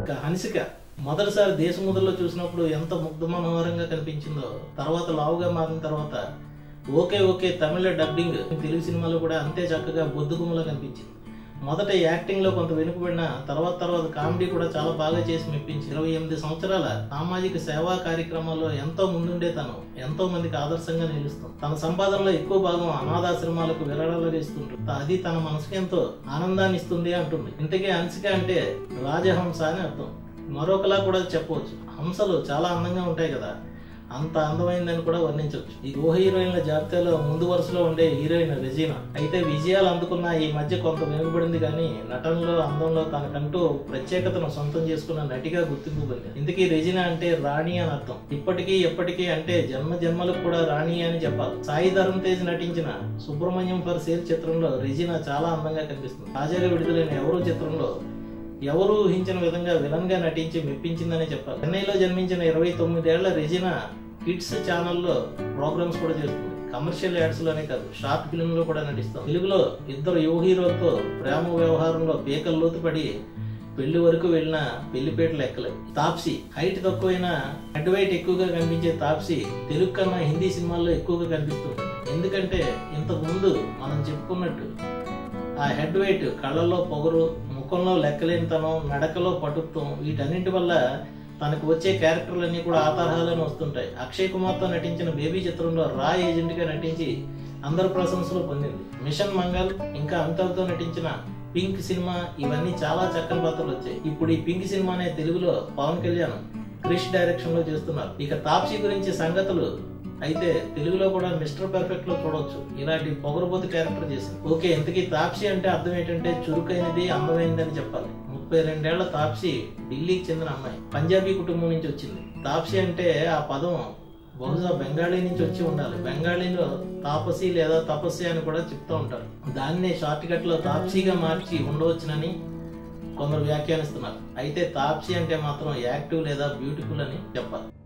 ఇక హన్సిక మొదటిసారి దేశముద్రలో చూసినప్పుడు ఎంత ముగ్ధ మనోహరంగా కనిపించిందో తర్వాత లావుగా మారిన తర్వాత okay okay Tamil dubbing Telugu సినిమాలో కూడా అంతే చక్కగా బొద్దుగుమ్మలా కనిపించింది మొదట యాక్టింగ్ లో కొంత వెనుకబడిన తర్వాత తర్వాత కామెడీ కూడా చాలా బాగా చేసి మెప్పించి ఇరవై ఎనిమిది సంవత్సరాల సామాజిక సేవా కార్యక్రమాల్లో ఎంతో ముందుండే తను ఎంతో మందికి ఆదర్శంగా నిలుస్తుంది తన సంపాదనలో ఎక్కువ భాగం అనాథాశ్రమాలకు విరాళాలు ఇస్తుంటుంది అది తన మనసుకి ఎంతో ఆనందాన్ని ఇస్తుంది అంటుంది ఇంతకీ హంసిక అంటే రాజహంస అని అర్థం మరొకలా కూడా చెప్పవచ్చు హంసలు చాలా అందంగా ఉంటాయి కదా అంత అందమైందని కూడా వర్ణించవచ్చు ఈ ఊహ హీరోయిన్ల జాబితాలో ముందు వరుసలో ఉండే హీరోయిన్ రెజీనా అయితే విజయాలు అందుకున్న ఈ మధ్య కొంత వెనుకబడింది కానీ నటనలో అందంలో తనకంటూ ప్రత్యేకతను సొంతం చేసుకున్న నటిగా గుర్తింపు పొందింది ఇందుకీ రెజినా అంటే రాణి అని అర్థం ఇప్పటికీ ఎప్పటికీ అంటే జన్మ జన్మలకు కూడా రాణి అని చెప్పాలి సాయి ధరమ్ తేజ్ నటించిన సుబ్రహ్మణ్యం ఫర్ సేల్ చిత్రంలో రెజినా చాలా అందంగా కనిపిస్తుంది తాజాగా విడుదలైన ఎవరు చిత్రంలో ఎవరు ఊహించిన విధంగా విలన్ గా నటించి మెప్పించిందనే చెప్పాలి చెన్నైలో జన్మించిన ఇరవై తొమ్మిదేళ్ల రెజినా కిడ్స్ ఛానల్లో ప్రోగ్రామ్స్ కూడా చేస్తుంది కమర్షియల్ యాడ్స్ లోనే కాదు షార్ట్ ఫిల్మ్ లో కూడా నటిస్తాం తెలుగులో ఇద్దరు యువ హీరోలతో ప్రేమ వ్యవహారంలో పీకల లోతు పడి పెళ్లి వరకు వెళ్ళిన పెళ్లిపేటలు ఎక్కలేదు తాప్సీ హైట్ తక్కువైన హెడ్ వెయిట్ ఎక్కువగా కనిపించే తాప్సీ తెలుగు కన్నా హిందీ సినిమాల్లో ఎక్కువగా కనిపిస్తుంది ఎందుకంటే ఇంతకు ముందు మనం చెప్పుకున్నట్టు ఆ హెడ్ వెయిట్ కళ్ళల్లో పొగరు ముఖంలో లెక్కలేనితనం నడకలో పటుత్వం వీటన్నింటి వల్ల తనకు వచ్చే క్యారెక్టర్లన్నీ కూడా ఆ తరహాలోనే వస్తుంటాయి అక్షయ్ కుమార్తో నటించిన బేబీ చిత్రంలో రా ఏజెంట్ గా నటించి అందరు ప్రశంసలు పొందింది మిషన్ మంగల్ ఇంకా అమితాబ్తో నటించిన పింక్ సినిమా ఇవన్నీ చాలా చక్కని పాత్రలు వచ్చాయి ఇప్పుడు ఈ పింక్ సినిమానే తెలుగులో పవన్ కళ్యాణ్ క్రిష్ డైరెక్షన్ లో చేస్తున్నారు ఇక తాప్సీ గురించి సంగతులు అయితే తెలుగులో కూడా మిస్టర్ పర్ఫెక్ట్ లో చూడొచ్చు ఇలాంటి పొగరబోతు క్యారెక్టర్ చేసింది ఓకే ఇంతకీ తాప్సీ అంటే అర్థం ఏంటంటే చురుకైనది అందమైనది అని చెప్పాలి ముప్పై రెండేళ్ల తాప్సీ ఢిల్లీకి చెందిన అమ్మాయి పంజాబీ కుటుంబం నుంచి వచ్చింది తాప్సీ అంటే ఆ పదం బహుశా బెంగాలీ నుంచి వచ్చి ఉండాలి బెంగాలీలో తాపసి లేదా తపస్సి అని కూడా చెప్తూ ఉంటారు దాన్నే షార్ట్ కట్ లో తాప్సీగా మార్చి ఉండవచ్చునని కొందరు వ్యాఖ్యానిస్తున్నారు అయితే తాప్సీ అంటే మాత్రం యాక్టివ్ లేదా బ్యూటిఫుల్ అని చెప్పాలి